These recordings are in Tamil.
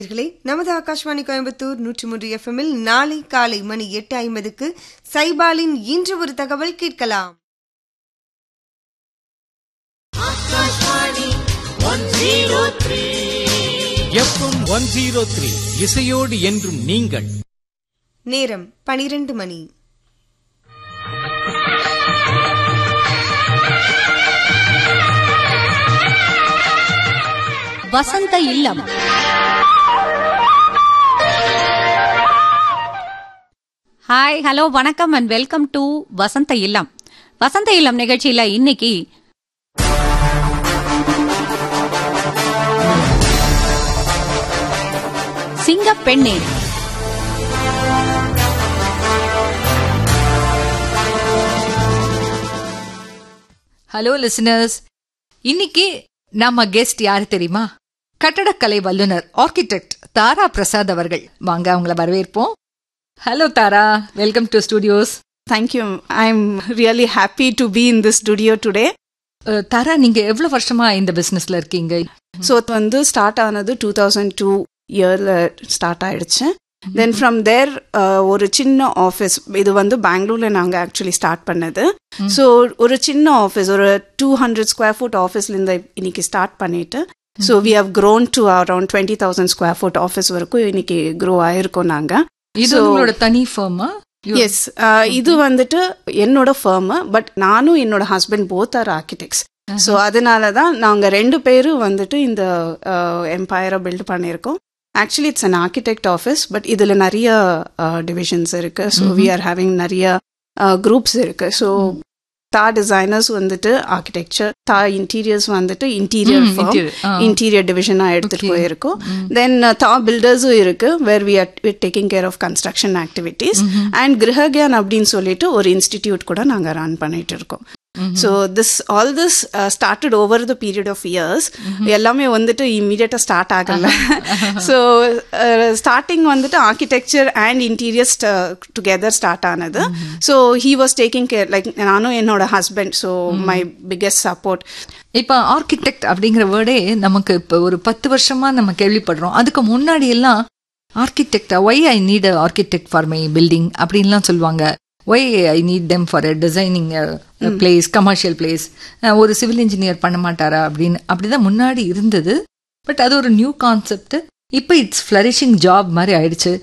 நேயர்களே, நமது ஆகாஷ்வாணி கோயம்புத்தூர் நூற்றி மூன்று எஃப்எம்மில் நாளை காலை மணி எட்டு ஐம்பதுக்கு சைபாலின் இன்று ஒரு தகவல் கேட்கலாம் எஃப்எம் ஒன் ஜீரோ த்ரீ இசையோடு என்றும் நீங்கள் நேரம் பனிரெண்டு மணி வசந்த இல்லம் ஹாய் ஹலோ வணக்கம் and welcome to Vasantha Illam வசந்த இல்லம் நிகழ்ச்சியில இன்னைக்கு சிங்கப்பெண்ணே ஹலோ லிசனர்ஸ் இன்னைக்கு நம்ம கெஸ்ட் யாரு தெரியுமா கட்டடக்கலை வல்லுனர் ஆர்கிடெக்ட் தாரா பிரசாத் அவர்கள் வாங்க அவங்கள வரவேற்போம் hello Thara welcome to studios Thank you. I'm really happy to be in this studio today. Thara நீங்க எவ்வளவு வருஷமா இந்த பிசினஸ்ல இருக்கீங்க ஸோ இது வந்து ஸ்டார்ட் ஆனது டூ தௌசண்ட் டூ இயரில் ஸ்டார்ட் ஆயிடுச்சு தென் ஃப்ரம் தேர் ஒரு சின்ன ஆஃபீஸ் இது வந்து பெங்களூரில் நாங்கள் ஆக்சுவலி ஸ்டார்ட் பண்ணது ஸோ ஒரு சின்ன ஆஃபீஸ் ஒரு டூ ஹண்ட்ரட் ஸ்கொயர் ஃபுட் ஆஃபீஸ்லேருந்து இன்னைக்கு ஸ்டார்ட் பண்ணிட்டு so we have grown to around twenty thousand square foot office வரைக்கும் இன்னைக்கு க்ரோ ஆயிருக்கோம் நாங்கள் இது So- உங்களோட தனி ஃபர்மா எஸ் இது வந்துட்டு என்னோட ஃபர்ம் பட் நானும் என்னோட husband both are architects so அதனால தான் நாங்கள் ரெண்டு பேரும் வந்துட்டு இந்த எம்பையரை பில்ட் பண்ணியிருக்கோம் actually it's an architect office but இதில் நிறைய டிவிஷன்ஸ் இருக்கு ஸோ வி ஆர் ஹேவிங் நிறைய குரூப்ஸ் இருக்கு ஸோ தா டிசைனர்ஸ் வந்துட்டு ஆர்கிடெக்சர் தா இன்டீரியர்ஸ் வந்துட்டு இன்டீரியர் interior, ஆ. இன்டீரியர் டிவிஷனா எடுத்துட்டு Okay. போயிருக்கோம் தென் தா பில்டர்ஸும் இருக்கு where we are taking care of construction activities and Grahagyan அப்படின்னு சொல்லிட்டு ஒரு இன்ஸ்டிடியூட் கூட நாங்க ரன் பண்ணிட்டு இருக்கோம் so this all this started over the period of years எல்லாமே வந்துட்டு இம்மீடியட்டா ஸ்டார்ட் ஆகல ஸோ ஸ்டார்டிங் வந்துட்டு architecture and interiors together start ஆனது so he was taking care like நானும் என்னோட husband so my biggest support இப்ப ஆர்கிடெக்ட் அப்படிங்கிற வேர்டே நமக்கு இப்ப ஒரு பத்து வருஷமா நம்ம கேள்விப்படுறோம் அதுக்கு முன்னாடி எல்லாம் ஆர்கிடெக்டா why I need architect for my building அப்படின்லாம் சொல்லுவாங்க why I need them for a designing place commercial place ஒரு சிவில் இன்ஜினியர் பண்ண மாட்டாரா அப்படின்னு அப்படிதான் முன்னாடி இருந்தது பட் அது ஒரு நியூ கான்செப்ட் இப்போ இட்ஸ் ஃபிளரிஷிங் ஜாப் மாதிரி ஆயிடுச்சு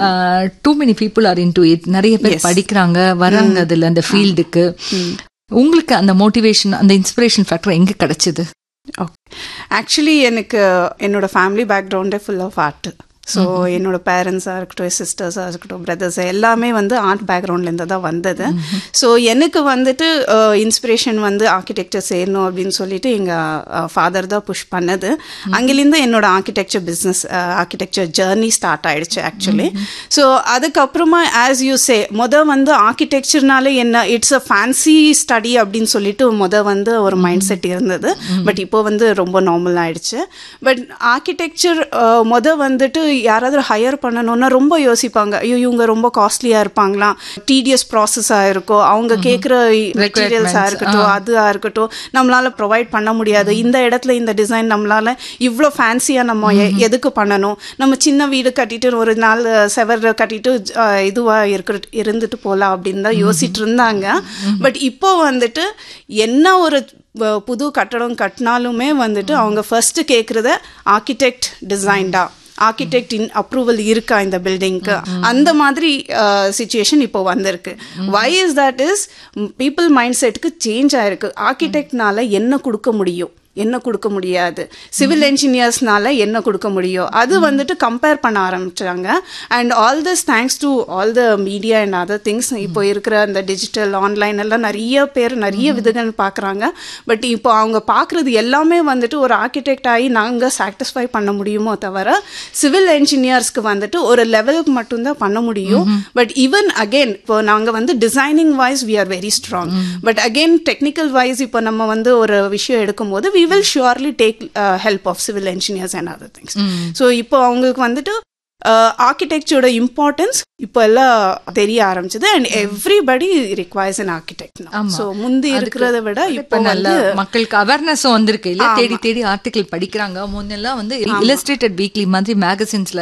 too many people are into it நிறைய பேர் Yes. படிக்கிறாங்க வராங்க அதுல அந்த ஃபீல்டுக்கு உங்களுக்கு அந்த மோட்டிவேஷன் அந்த இன்ஸ்பிரேஷன் ஃபேக்டர் எங்க கிடைச்சது ஓகே ஆக்சுவலி எனக்கு என்னோட ஃபேமிலி பேக்ரவுண்டே ஃபுல் ஆஃப் ஆர்ட் ஸோ என்னோட பேரண்ட்ஸாக இருக்கட்டும் சிஸ்டர்ஸாக இருக்கட்டும் பிரதர்ஸ் எல்லாமே வந்து ஆர்ட் பேக்ரவுண்ட்லேருந்து தான் வந்தது ஸோ எனக்கு வந்துட்டு இன்ஸ்பிரேஷன் வந்து ஆர்கிடெக்சர் செய்யணும் அப்படின்னு சொல்லிட்டு எங்கள் ஃபாதர் தான் புஷ் பண்ணது அங்கிலேருந்து என்னோட architecture business architecture journey start ஆயிடுச்சு ஆக்சுவலி ஸோ அதுக்கப்புறமா ஆஸ் யூ சே மொதல் வந்து ஆர்கிடெக்சர்னால என்ன இட்ஸ் அ ஃபேன்சி ஸ்டடி அப்படின்னு சொல்லிட்டு மொதல் வந்து ஒரு மைண்ட் செட் இருந்தது பட் இப்போ வந்து ரொம்ப நார்மல் ஆயிடுச்சு பட் ஆர்கிடெக்சர் மொதல் வந்துட்டு யாராவது ஹையர் பண்ணணும்னா ரொம்ப யோசிப்பாங்க ஐயோ இவங்க ரொம்ப காஸ்ட்லியா இருப்பாங்களா டிடிஎஸ் ப்ராசஸாக இருக்கும் அவங்க கேட்குற மெட்டீரியல்ஸாக இருக்கட்டும் அதுவாக இருக்கட்டும் நம்மளால ப்ரொவைட் பண்ண முடியாது இந்த இடத்துல இந்த டிசைன் நம்மளால இவ்வளோ ஃபேன்சியாக நம்ம எ- எதுக்கு பண்ணணும் நம்ம சின்ன வீடு கட்டிட்டு ஒரு நாள் செவர் கட்டிட்டு அஹ், இதுவா இருக்கிற இருந்துட்டு போகலாம் அப்படின்னு தான் யோசிச்சுட்டு இருந்தாங்க பட் இப்போ வந்துட்டு என்ன ஒரு வ- புது கட்டடம் கட்டினாலுமே வந்துட்டு அவங்க ஃபர்ஸ்ட் கேட்குறத ஆர்கிடெக்ட் டிசைன்டா ஆர்கிடெக்ட் இன் அப்ரூவல் இருக்கா இந்த பில்டிங்க்கு அந்த மாதிரி சுச்சுவேஷன் இப்போ வந்திருக்கு why is that is people mind செட்டுக்கு சேஞ்ச் ஆயிருக்கு ஆர்கிடெக்ட்னால என்ன கொடுக்க முடியும் என்ன கொடுக்க முடியாது சிவில் என்ஜினியர்ஸ்னால என்ன கொடுக்க முடியும் அது வந்துட்டு கம்பேர் பண்ண ஆரம்பிச்சாங்க and all this thanks to all the media and other things இப்போ இருக்கிற அந்த டிஜிட்டல் ஆன்லைன் எல்லாம் நிறைய பேர் நிறைய விதங்கள் பார்க்குறாங்க பட் இப்போ அவங்க பார்க்குறது எல்லாமே வந்துட்டு ஒரு ஆர்கிடெக்ட் ஆகி நாங்கள் சாட்டிஸ்ஃபை பண்ண முடியுமோ தவிர சிவில் என்ஜினியர்ஸ்க்கு வந்துட்டு ஒரு லெவலுக்கு மட்டும்தான் பண்ண முடியும் பட் ஈவன் அகெயின் இப்போ நாங்கள் வந்து designing wise we are very strong but again technical wise இப்போ நம்ம வந்து ஒரு விஷயம் எடுக்கும்போது we will surely take help of civil engineers and other things so இப்போ அவங்களுக்கு வந்துட்டு ஆர்கிடெக்சரோட இம்பார்ட்டன்ஸ் இப்போ எல்லாம் தெரிய ஆரம்பிச்சது and everybody requires an architect so முந்தி இருக்கிறத விட இப்ப இப்போ நல்ல மக்களுக்கு அவேர்னஸும் வந்திருக்கு இல்ல தேடி தேடி ஆர்டிகல் படிக்கிறாங்க முன்னெல்லாம் வந்து இல்லஸ்ட்ரேட்டட் வீக்லி மாதிரி மேகசின்ஸ்ல